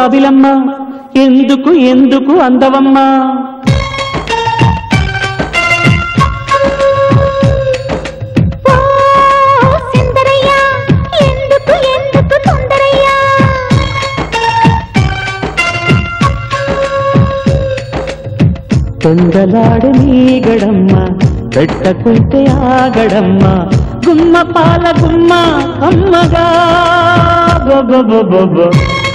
జాబిలమ్మ ఎందుకు ఎందుకు అందవమ్మా ఓ సుందరయ్య ఎందుకు ఎందుకు తొందరయ్య తొందలాడు నీగడమ్మ పెట్టకుంటే ఆగడమ్మ గుమ్మ పాల గుమ్మ అమ్మగా బొబొబొబొబొ.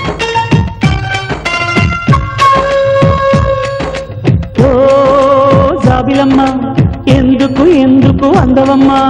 ఓ జాబిలమ్మ ఎందుకు ఎందుకు అందవమ్మా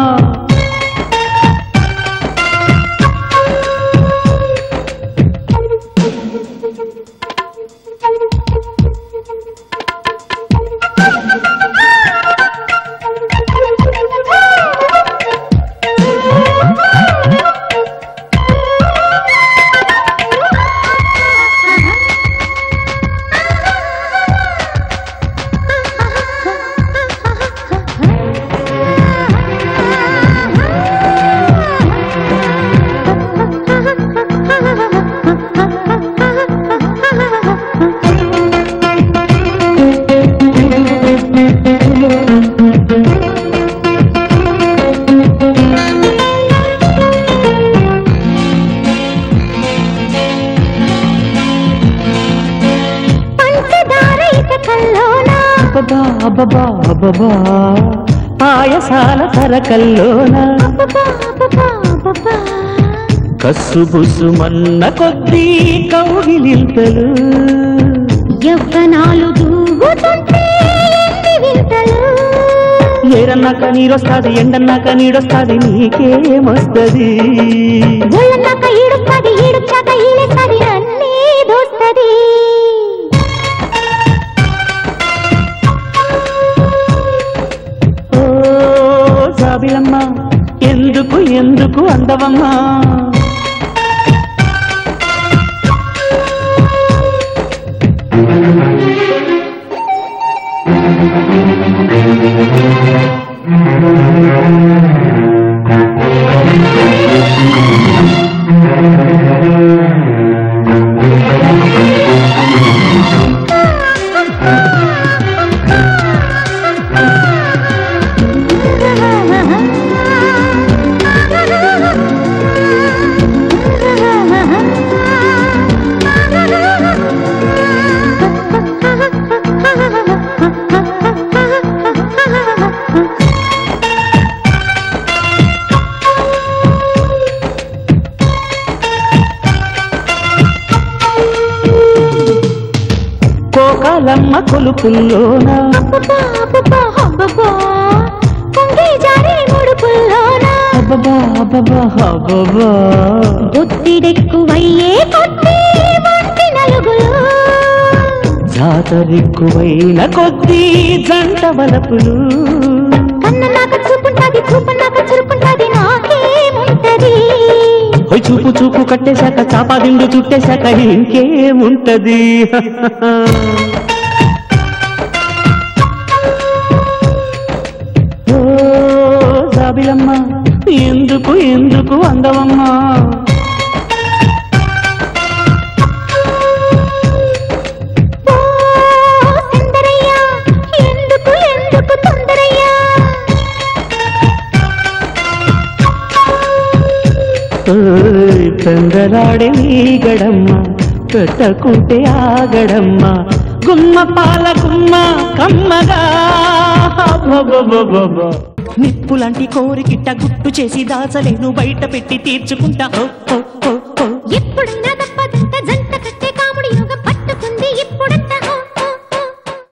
పంచదార ఇటకల్లోనా అబ్బబా అబ్బబా అబ్బబా పాయసాల కరకల్లోన అబ్బబ్బా, అబ్బబ్బా, అబ్బబ్బా. కస్సు బుస్సు మన్న కొద్దీ కౌగిలింతలు యవ్వనాలు దూవుతుంటే ఎన్ని వింతలు ఏరన్నాక నీరొస్తాది ఎండన్నాక నీడొస్తాది నీకేమొస్తది ఒళ్ళన్నాక ఈడుస్తాది ఈడుచ్చాక ఈలేస్తాది అన్నీ దోస్తది ఓ జాబిలమ్మ ఎందుకు ఎందుకు అందవమ్మా కోకాలమ్మ కొలుపుల్లోన అబ్బబ్బా, అబ్బబ్బా, అబ్బబ్బా. పొంగి జారే ముడుపుల్లోనా అబ్బబా అబ్బబా అబ్బబా ఒత్తిడెక్కువయ్యే కొద్దీ ఒంటి నలుగులు జాతరెక్కువైన కొద్దీ జంట వలపులు కన్న నాక చూపుంటది చూపు నాక చురుకుంటది నాకేముంటది హొయ్ చూపు చూపు కట్టేశాక చాపాదిండు చుట్టేశాక ఇంకేముంటది ఓ జాబిలమ్మ ఎందుకు ఎందుకు అందవమ్మా ఓ సుందరయ్య ఎందుకు ఎందుకు తొందరయ్య ఓయ్ తొందరాడే గడమ్మ పెట్టకుంటే ఆగడమ్మ గుమ్మ పాల గుమ్మ కమ్మగా అబ్బబ్బబ్బబ్బబ్బ. నిప్పులాంటి కోరికిట్ట గుట్టు చేసి దాచలేను బయట పెట్టి తీర్చుకుంటా ఓ, ఓ, ఓ, ఓ. ఎప్పుడైనా తప్పదంట జన్మ